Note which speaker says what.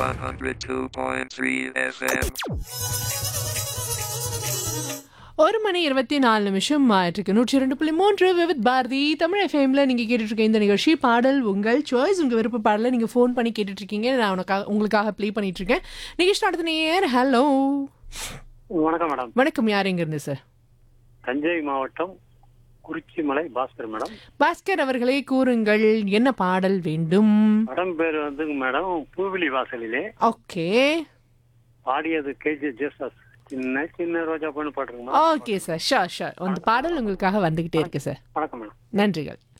Speaker 1: 102.3 FM.
Speaker 2: ஒரு மணி இருபத்தி நாலு நிமிஷம் ஆயிட்டிருக்கு நூற்றி இரண்டு புள்ளி மூன்று விவித் பாரதி தமிழ் எஃப்எம்ல நீங்க கேட்டுட்டு இருக்க இந்த நிகழ்ச்சி பாடல் உங்கள் சாய்ஸ் உங்க விருப்ப பாடலை நீங்க ஃபோன் பண்ணி கேட்டுட்டு இருக்கீங்க நான் உனக்காக உங்களுக்காக ப்ளே பண்ணிட்டு இருக்கேன் நிகழ்ச்சி நடத்த நேர் ஹலோ
Speaker 3: வணக்கம் மேடம்
Speaker 2: வணக்கம் யார் எங்க இருந்து சார்
Speaker 3: தஞ்சை மாவட்டம் குறிச்சிமலை பாஸ்கர் மேடம்
Speaker 2: பாஸ்கர் அவர்களே கூறுங்கள் என்ன பாடல் வேண்டும்
Speaker 3: படம் பேர் வந்து மேடம் பூவிலி வாசலிலே
Speaker 2: ஓகே
Speaker 3: பாடியது கேஜி ஜேசஸ் சின்ன சின்ன ரோஜா பொண்ணு பாட்டுருங்க madam
Speaker 2: okay sir sir sir அந்த பாடல் உங்களுக்காக வந்துகிட்டே இருக்கு சார்
Speaker 3: வணக்கம் மேடம்
Speaker 2: நன்றிகள்